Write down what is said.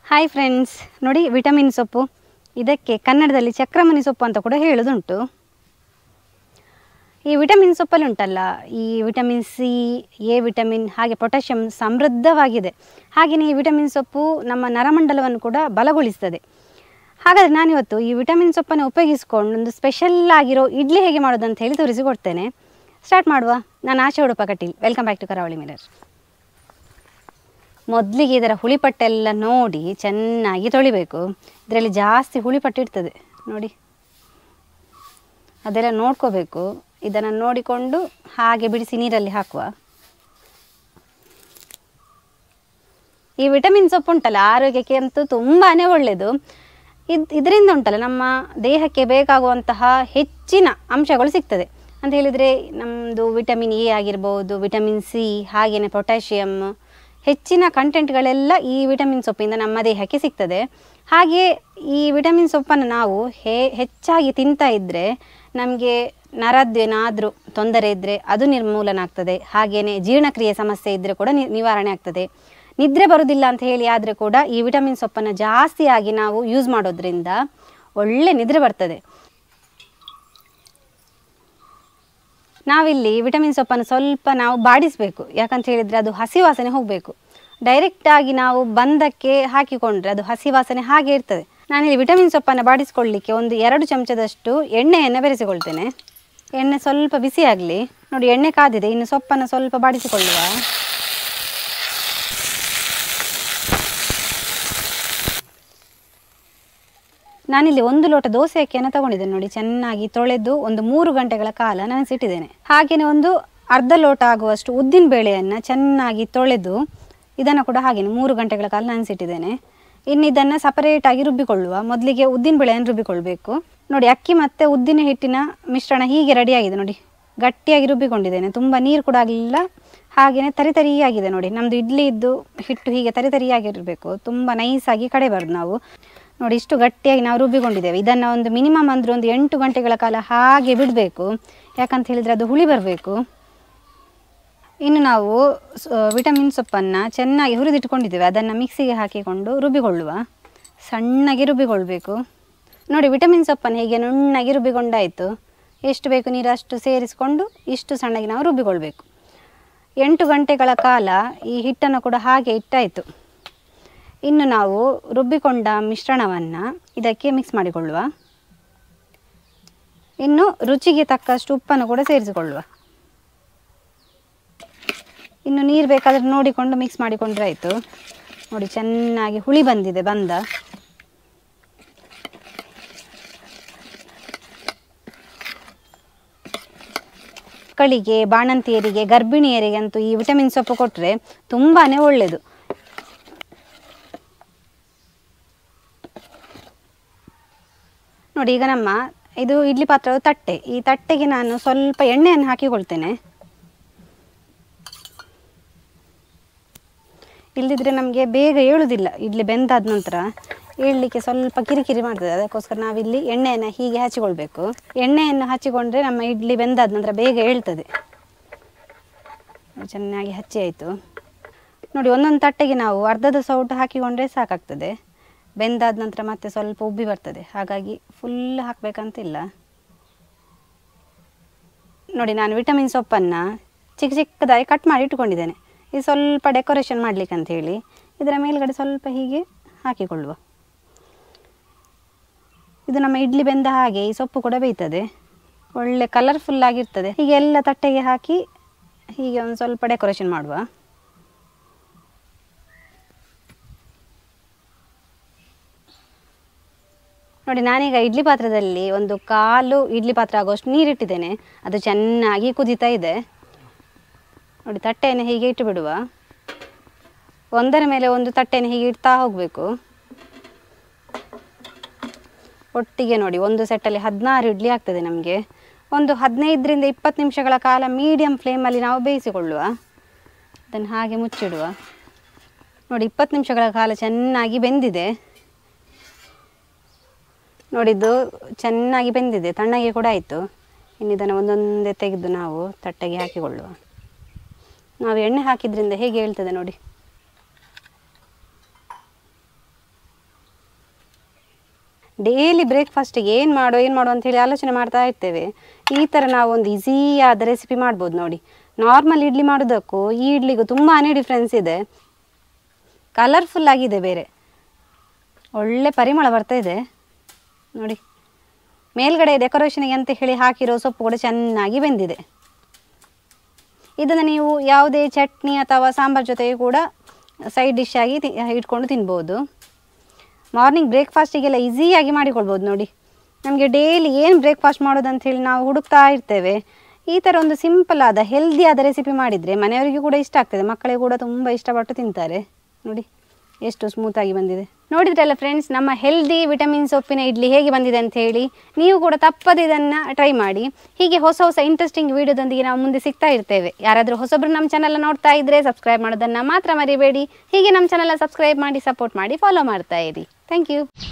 hi friends ನೋಡಿ vitamin ಸೊಪ್ಪು ಇದಕ್ಕೆ ಕನ್ನಡದಲ್ಲಿ ಚಕ್ರಮಣಿ ಸೊಪ್ಪು ಅಂತ ಕೂಡ ಹೇಳೋದುಂಟು ಈ ವಿಟಮಿನ್ ಸೊಪ್ಪಲ್ಲಿ ಉಂಟಲ್ಲ ಈ ವಿಟಮಿನ್ ಸಿ ಎ ವಿಟಮಿನ್ ಹಾಗೆ ಪೊಟ್ಯಾಷಿಯಂ ಸಮೃದ್ಧವಾಗಿದೆ ಹಾಗೆಯೇ ಈ ವಿಟಮಿನ್ ಸೊಪ್ಪು ನಮ್ಮ ನರಮಂಡಲವನ್ನು ಕೂಡ ಬಲಗೊಳಿಸ್ತದೆ ಹಾಗಾದರೆ ನಾನಿವತ್ತು ಈ ವಿಟಮಿನ್ ಸೊಪ್ಪನ್ನು ಉಪಯೋಗಿಸ್ಕೊಂಡು ಒಂದು ಸ್ಪೆಷಲ್ ಆಗಿರೋ ಇಡ್ಲಿ ಹೇಗೆ ಮಾಡೋದು ಅಂತ ಹೇಳಿ ತೋರಿಸಿಕೊಡ್ತೇನೆ ಸ್ಟಾರ್ಟ್ ಮಾಡುವ ನಾನು Asha Udupa Kateel welcome back to Karavali mirror ಮೊದಲಿಗೆ ಇದರ ಹುಳಿಪಟ್ಟೆಲ್ಲ ನೋಡಿ ಚೆನ್ನಾಗಿ ತೊಳಿಬೇಕು ಇದರಲ್ಲಿ ಜಾಸ್ತಿ ಹುಳಿಪಟ್ಟು ಇರ್ತದೆ ನೋಡಿ ಅದೆಲ್ಲ ನೋಡ್ಕೋಬೇಕು ಇದನ್ನು ನೋಡಿಕೊಂಡು ಹಾಗೆ ಬಿಡಿಸಿ ನೀರಲ್ಲಿ ಹಾಕುವ ಈ ವಿಟಮಿನ್ ಸೊಪ್ಪು ಉಂಟಲ್ಲ ಆರೋಗ್ಯಕ್ಕೆ ಅಂತೂ ತುಂಬಾ ಒಳ್ಳೆಯದು ಇದು ಇದರಿಂದ ಉಂಟಲ್ಲ ನಮ್ಮ ದೇಹಕ್ಕೆ ಬೇಕಾಗುವಂತಹ ಹೆಚ್ಚಿನ ಅಂಶಗಳು ಸಿಗ್ತದೆ ಅಂತ ಹೇಳಿದರೆ ನಮ್ಮದು ವಿಟಮಿನ್ ಎ ಆಗಿರ್ಬೋದು ವಿಟಮಿನ್ ಸಿ ಹಾಗೆಯೇ ಪೊಟ್ಯಾಷಿಯಮ್ ಹೆಚ್ಚಿನ ಕಂಟೆಂಟ್ಗಳೆಲ್ಲ ಈ ವಿಟಮಿನ್ ಸೊಪ್ಪಿಂದ ನಮ್ಮ ದೇಹಕ್ಕೆ ಸಿಗ್ತದೆ ಹಾಗೆ ಈ ವಿಟಮಿನ್ ಸೊಪ್ಪನ್ನು ನಾವು ಹೇ ಹೆಚ್ಚಾಗಿ ತಿಂತಾ ಇದ್ದರೆ ನಮಗೆ ನರದ್ದೇನಾದರೂ ತೊಂದರೆ ಇದ್ದರೆ ಅದು ನಿರ್ಮೂಲನ ಆಗ್ತದೆ ಹಾಗೆಯೇ ಜೀರ್ಣಕ್ರಿಯೆ ಸಮಸ್ಯೆ ಇದ್ದರೆ ಕೂಡ ನಿ ನಿವಾರಣೆ ಆಗ್ತದೆ ನಿದ್ರೆ ಬರೋದಿಲ್ಲ ಅಂತ ಹೇಳಿ ಆದರೆ ಕೂಡ ಈ ವಿಟಮಿನ್ ಸೊಪ್ಪನ್ನು ಜಾಸ್ತಿಯಾಗಿ ನಾವು ಯೂಸ್ ಮಾಡೋದ್ರಿಂದ ಒಳ್ಳೆ ನಿದ್ರೆ ಬರ್ತದೆ ನಾವಿಲ್ಲಿ ವಿಟಮಿನ್ ಸೊಪ್ಪನ್ನು ಸ್ವಲ್ಪ ನಾವು ಬಾಡಿಸಬೇಕು ಯಾಕಂತ ಹೇಳಿದರೆ ಅದು ಹಸಿ ವಾಸನೆ ಹೋಗಬೇಕು ಡೈರೆಕ್ಟಾಗಿ ನಾವು ಬಂದಕ್ಕೆ ಹಾಕಿಕೊಂಡ್ರೆ ಅದು ಹಸಿ ವಾಸನೆ ಹಾಗೆ ಇರ್ತದೆ ನಾನಿಲ್ಲಿ ವಿಟಮಿನ್ ಸೊಪ್ಪನ್ನು ಬಾಡಿಸ್ಕೊಳ್ಳಿಕ್ಕೆ ಒಂದು ಎರಡು ಚಮಚದಷ್ಟು ಎಣ್ಣೆಯನ್ನು ಬೆರೆಸಿಕೊಳ್ತೇನೆ ಎಣ್ಣೆ ಸ್ವಲ್ಪ ಬಿಸಿ ಆಗಲಿ ನೋಡಿ ಎಣ್ಣೆ ಕಾದಿದೆ ಇನ್ನು ಸೊಪ್ಪನ್ನು ಸ್ವಲ್ಪ ಬಾಡಿಸಿಕೊಳ್ಳುವ ನಾನಿಲ್ಲಿ ಒಂದು ಲೋಟ ದೋಸೆ ಅಕ್ಕಿಯನ್ನು ತಗೊಂಡಿದ್ದೇನೆ ನೋಡಿ ಚೆನ್ನಾಗಿ ತೊಳೆದು ಒಂದು ಮೂರು ಗಂಟೆಗಳ ಕಾಲ ನೆನೆಸಿಟ್ಟಿದ್ದೇನೆ ಹಾಗೆಯೇ ಒಂದು ಅರ್ಧ ಲೋಟ ಆಗುವಷ್ಟು ಉದ್ದಿನ ಬೇಳೆಯನ್ನು ಚೆನ್ನಾಗಿ ತೊಳೆದು ಇದನ್ನು ಕೂಡ ಹಾಗೆಯೇ ಮೂರು ಗಂಟೆಗಳ ಕಾಲ ನೆನೆಸಿಟ್ಟಿದ್ದೇನೆ ಇನ್ನು ಇದನ್ನು ಸಪರೇಟಾಗಿ ರುಬ್ಬಿಕೊಳ್ಳುವ ಮೊದಲಿಗೆ ಉದ್ದಿನ ಬೇಳೆಯನ್ನು ರುಬ್ಬಿಕೊಳ್ಬೇಕು ನೋಡಿ ಅಕ್ಕಿ ಮತ್ತು ಉದ್ದಿನ ಹಿಟ್ಟಿನ ಮಿಶ್ರಣ ಹೀಗೆ ರೆಡಿಯಾಗಿದೆ ನೋಡಿ ಗಟ್ಟಿಯಾಗಿ ರುಬ್ಬಿಕೊಂಡಿದ್ದೇನೆ ತುಂಬ ನೀರು ಕೂಡ ಆಗಲಿಲ್ಲ ಹಾಗೆಯೇ ತರಿ ತರಿಯಾಗಿದೆ ನೋಡಿ ನಮ್ಮದು ಇಡ್ಲಿ ಇದ್ದು ಹಿಟ್ಟು ಹೀಗೆ ತರಿ ತರಿಯಾಗಿರಬೇಕು ತುಂಬ ನೈಸಾಗಿ ಕಡೆಬಾರ್ದು ನಾವು ನೋಡಿ ಇಷ್ಟು ಗಟ್ಟಿಯಾಗಿ ನಾವು ರುಬ್ಬಿಕೊಂಡಿದ್ದೇವೆ ಇದನ್ನು ಒಂದು ಮಿನಿಮಮ್ ಅಂದರೆ ಒಂದು ಎಂಟು ಗಂಟೆಗಳ ಕಾಲ ಹಾಗೆ ಬಿಡಬೇಕು ಯಾಕಂತ ಹೇಳಿದರೆ ಅದು ಹುಳಿ ಬರಬೇಕು ಇನ್ನು ನಾವು ವಿಟಮಿನ್ ಸೊಪ್ಪನ್ನು ಚೆನ್ನಾಗಿ ಹುರಿದಿಟ್ಕೊಂಡಿದ್ದೇವೆ ಅದನ್ನು ಮಿಕ್ಸಿಗೆ ಹಾಕಿಕೊಂಡು ರುಬ್ಬಿಕೊಳ್ಳುವ ಸಣ್ಣಗೆ ರುಬ್ಬಿಕೊಳ್ಬೇಕು ನೋಡಿ ವಿಟಮಿನ್ ಸೊಪ್ಪನ್ನು ಹೀಗೆ ನುಣ್ಣಗೆ ರುಬ್ಬಿಕೊಂಡಾಯಿತು ಎಷ್ಟು ಬೇಕು ನೀರು ಅಷ್ಟು ಸೇರಿಸಿಕೊಂಡು ಇಷ್ಟು ಸಣ್ಣಗೆ ನಾವು ರುಬ್ಬಿಕೊಳ್ಬೇಕು ಎಂಟು ಗಂಟೆಗಳ ಕಾಲ ಈ ಹಿಟ್ಟನ್ನು ಕೂಡ ಹಾಗೆ ಇಟ್ಟಾಯಿತು ಇನ್ನು ನಾವು ರುಬ್ಬಿಕೊಂಡ ಮಿಶ್ರಣವನ್ನು ಇದಕ್ಕೆ ಮಿಕ್ಸ್ ಮಾಡಿಕೊಳ್ಳುವ ಇನ್ನು ರುಚಿಗೆ ತಕ್ಕಷ್ಟು ಉಪ್ಪನ್ನು ಕೂಡ ಸೇರಿಸಿಕೊಳ್ಳುವ ಇನ್ನು ನೀರು ಬೇಕಾದರೆ ನೋಡಿಕೊಂಡು ಮಿಕ್ಸ್ ಮಾಡಿಕೊಂಡ್ರೆ ಆಯಿತು ನೋಡಿ ಚೆನ್ನಾಗಿ ಹುಳಿ ಬಂದಿದೆ ಬಂದ ಮಕ್ಕಳಿಗೆ ಬಾಣಂತಿಯರಿಗೆ ಗರ್ಭಿಣಿಯರಿಗೆ ಅಂತೂ ಈ ವಿಟಮಿನ್ ಸೊಪ್ಪು ಕೊಟ್ಟರೆ ತುಂಬಾ ಒಳ್ಳೆಯದು ನೋಡಿ ಈಗ ನಮ್ಮ ಇದು ಇಡ್ಲಿ ಪಾತ್ರದ ತಟ್ಟೆ ಈ ತಟ್ಟೆಗೆ ನಾನು ಸ್ವಲ್ಪ ಎಣ್ಣೆಯನ್ನು ಹಾಕಿಕೊಳ್ತೇನೆ ಇಲ್ಲದಿದ್ದರೆ ನಮಗೆ ಬೇಗ ಏಳುವುದಿಲ್ಲ ಇಡ್ಲಿ ಬೆಂದಾದ ನಂತರ ಏಳಲಿಕ್ಕೆ ಸ್ವಲ್ಪ ಕಿರಿಕಿರಿ ಮಾಡ್ತದೆ ಅದಕ್ಕೋಸ್ಕರ ನಾವಿಲ್ಲಿ ಎಣ್ಣೆಯನ್ನು ಹೀಗೆ ಹಚ್ಚಿಕೊಳ್ಬೇಕು ಎಣ್ಣೆಯನ್ನು ಹಚ್ಚಿಕೊಂಡ್ರೆ ನಮ್ಮ ಇಡ್ಲಿ ಬೆಂದಾದ ನಂತರ ಬೇಗ ಏಳ್ತದೆ ಚೆನ್ನಾಗಿ ಹಚ್ಚಿ ಆಯಿತು ನೋಡಿ ಒಂದೊಂದು ತಟ್ಟೆಗೆ ನಾವು ಅರ್ಧದ ಸೌಟು ಹಾಕಿಕೊಂಡ್ರೆ ಸಾಕಾಗ್ತದೆ ಬೆಂದಾದ ನಂತರ ಮತ್ತೆ ಸ್ವಲ್ಪ ಉಬ್ಬಿ ಬರ್ತದೆ ಹಾಗಾಗಿ ಫುಲ್ ಹಾಕಬೇಕಂತಿಲ್ಲ ನೋಡಿ ನಾನು ವಿಟಮಿನ್ ಸೊಪ್ಪನ್ನು ಚಿಕ್ಕ ಚಿಕ್ಕದಾಗಿ ಕಟ್ ಮಾಡಿ ಇಟ್ಕೊಂಡಿದ್ದೇನೆ ಇದು ಸ್ವಲ್ಪ ಡೆಕೋರೇಷನ್ ಮಾಡಲಿಕ್ಕೆ ಅಂತ ಹೇಳಿ ಇದರ ಮೇಲ್ಗಡೆ ಸ್ವಲ್ಪ ಹೀಗೆ ಹಾಕಿಕೊಳ್ಳುವ ಇದು ನಮ್ಮ ಇಡ್ಲಿ ಬೆಂದ ಹಾಗೆ ಈ ಸೊಪ್ಪು ಕೂಡ ಬೇಯ್ತದೆ ಒಳ್ಳೆ ಕಲರ್ಫುಲ್ ಆಗಿರ್ತದೆ ಹೀಗೆ ಎಲ್ಲ ತಟ್ಟೆಗೆ ಹಾಕಿ ಹೀಗೆ ಒಂದು ಸ್ವಲ್ಪ ಡೆಕೋರೇಷನ್ ಮಾಡುವ ನೋಡಿ ನಾನೀಗ ಇಡ್ಲಿ ಪಾತ್ರದಲ್ಲಿ ಒಂದು ಕಾಲು ಇಡ್ಲಿ ಪಾತ್ರ ಆಗುವಷ್ಟು ನೀರಿಟ್ಟಿದ್ದೇನೆ ಅದು ಚೆನ್ನಾಗಿ ಕುದೀತಾ ಇದೆ ನೋಡಿ ತಟ್ಟೆಯನ್ನು ಹೀಗೆ ಇಟ್ಟು ಬಿಡುವ ಒಂದರ ಮೇಲೆ ಒಂದು ತಟ್ಟೆಯನ್ನು ಹೀಗೆ ಇಡ್ತಾ ಹೋಗಬೇಕು ಒಟ್ಟಿಗೆ ನೋಡಿ ಒಂದು ಸೆಟ್ಟಲ್ಲಿ ಹದಿನಾರು ಇಡ್ಲಿ ಆಗ್ತದೆ ನಮಗೆ ಒಂದು ಹದಿನೈದರಿಂದ ಇಪ್ಪತ್ತು ನಿಮಿಷಗಳ ಕಾಲ ಮೀಡಿಯಮ್ ಫ್ಲೇಮಲ್ಲಿ ನಾವು ಬೇಯಿಸಿಕೊಳ್ಳುವ ಅದನ್ನು ಹಾಗೆ ಮುಚ್ಚಿಡುವ ನೋಡಿ ಇಪ್ಪತ್ತು ನಿಮಿಷಗಳ ಕಾಲ ಚೆನ್ನಾಗಿ ಬೆಂದಿದೆ ನೋಡಿದ್ದು ಚೆನ್ನಾಗಿ ಬೆಂದಿದೆ ತಣ್ಣಗೆ ಕೂಡ ಆಯಿತು ಇನ್ನು ಇದನ್ನು ಒಂದೊಂದೇ ತೆಗೆದು ನಾವು ತಟ್ಟೆಗೆ ಹಾಕಿಕೊಳ್ಳುವ ನಾವು ಎಣ್ಣೆ ಹಾಕಿದ್ರಿಂದ ಹೇಗೆ ಹೇಳ್ತದೆ ನೋಡಿ ಡೈಲಿ ಬ್ರೇಕ್ಫಾಸ್ಟಿಗೆ ಏನು ಮಾಡೋ ಏನು ಮಾಡೋ ಅಂತೇಳಿ ಆಲೋಚನೆ ಮಾಡ್ತಾ ಇರ್ತೇವೆ ಈ ಥರ ನಾವು ಒಂದು ಈಸಿಯಾದ ರೆಸಿಪಿ ಮಾಡ್ಬೋದು ನೋಡಿ ನಾರ್ಮಲ್ ಇಡ್ಲಿ ಮಾಡೋದಕ್ಕೂ ಈ ಇಡ್ಲಿಗೂ ತುಂಬಾ ಡಿಫ್ರೆನ್ಸ್ ಇದೆ ಕಲರ್ಫುಲ್ ಆಗಿದೆ ಬೇರೆ ಒಳ್ಳೆ ಪರಿಮಳ ಬರ್ತಾ ಇದೆ ನೋಡಿ ಮೇಲ್ಗಡೆ ಡೆಕೋರೇಷನ್ಗೆ ಅಂತ ಹೇಳಿ ಹಾಕಿರೋ ಸೊಪ್ಪು ಕೂಡ ಚೆನ್ನಾಗಿ ಬೆಂದಿದೆ ಇದನ್ನು ನೀವು ಯಾವುದೇ ಚಟ್ನಿ ಅಥವಾ ಸಾಂಬಾರ್ ಜೊತೆಗೆ ಕೂಡ ಸೈಡ್ ಡಿಶ್ ಆಗಿ ತಿ- ಇಟ್ಕೊಂಡು ತಿನ್ಬೋದು ಮಾರ್ನಿಂಗ್ ಬ್ರೇಕ್ಫಾಸ್ಟಿಗೆಲ್ಲ ಈಸಿಯಾಗಿ ಮಾಡಿಕೊಳ್ಬೋದು ನೋಡಿ ನಮಗೆ ಡೈಲಿ ಏನು ಬ್ರೇಕ್ಫಾಸ್ಟ್ ಮಾಡೋದು ಅಂತ ಹೇಳಿ ನಾವು ಹುಡುಕ್ತಾ ಇರ್ತೇವೆ ಈ ಥರ ಒಂದು ಸಿಂಪಲ್ ಆದ ಹೆಲ್ದಿ ಆದ ರೆಸಿಪಿ ಮಾಡಿದರೆ ಮನೆಯವರಿಗೂ ಕೂಡ ಇಷ್ಟ ಆಗ್ತದೆ ಮಕ್ಕಳಿಗೆ ಕೂಡ ತುಂಬ ಇಷ್ಟಪಟ್ಟು ತಿಂತಾರೆ ನೋಡಿ ಎಷ್ಟು ಸ್ಮೂತಾಗಿ ಬಂದಿದೆ ನೋಡಿದ್ರಲ್ಲ ಫ್ರೆಂಡ್ಸ್ ನಮ್ಮ ಹೆಲ್ದಿ ವಿಟಮಿನ್ ಸೊಪ್ಪಿನ ಇಡ್ಲಿ ಹೇಗೆ ಬಂದಿದೆ ಅಂತ ಹೇಳಿ ನೀವು ಕೂಡ ತಪ್ಪದೆ ಇದನ್ನು ಟ್ರೈ ಮಾಡಿ ಹೀಗೆ ಹೊಸ ಹೊಸ ಇಂಟ್ರೆಸ್ಟಿಂಗ್ ವಿಡಿಯೋದೊಂದಿಗೆ ನಾವು ಮುಂದೆ ಸಿಗ್ತಾ ಇರ್ತೇವೆ ಯಾರಾದರೂ ಹೊಸಬ್ರು ನಮ್ಮ ಚಾನಲ್ ನೋಡ್ತಾ ಇದ್ರೆ ಸಬ್ಸ್ಕ್ರೈಬ್ ಮಾಡೋದನ್ನು ಮಾತ್ರ ಮರಿಬೇಡಿ ಹೀಗೆ ನಮ್ಮ ಚಾನಲ್ ಸಬ್ಸ್ಕ್ರೈಬ್ ಮಾಡಿ ಸಪೋರ್ಟ್ ಮಾಡಿ ಫಾಲೋ ಮಾಡ್ತಾ ಇರಿ ಥ್ಯಾಂಕ್ ಯು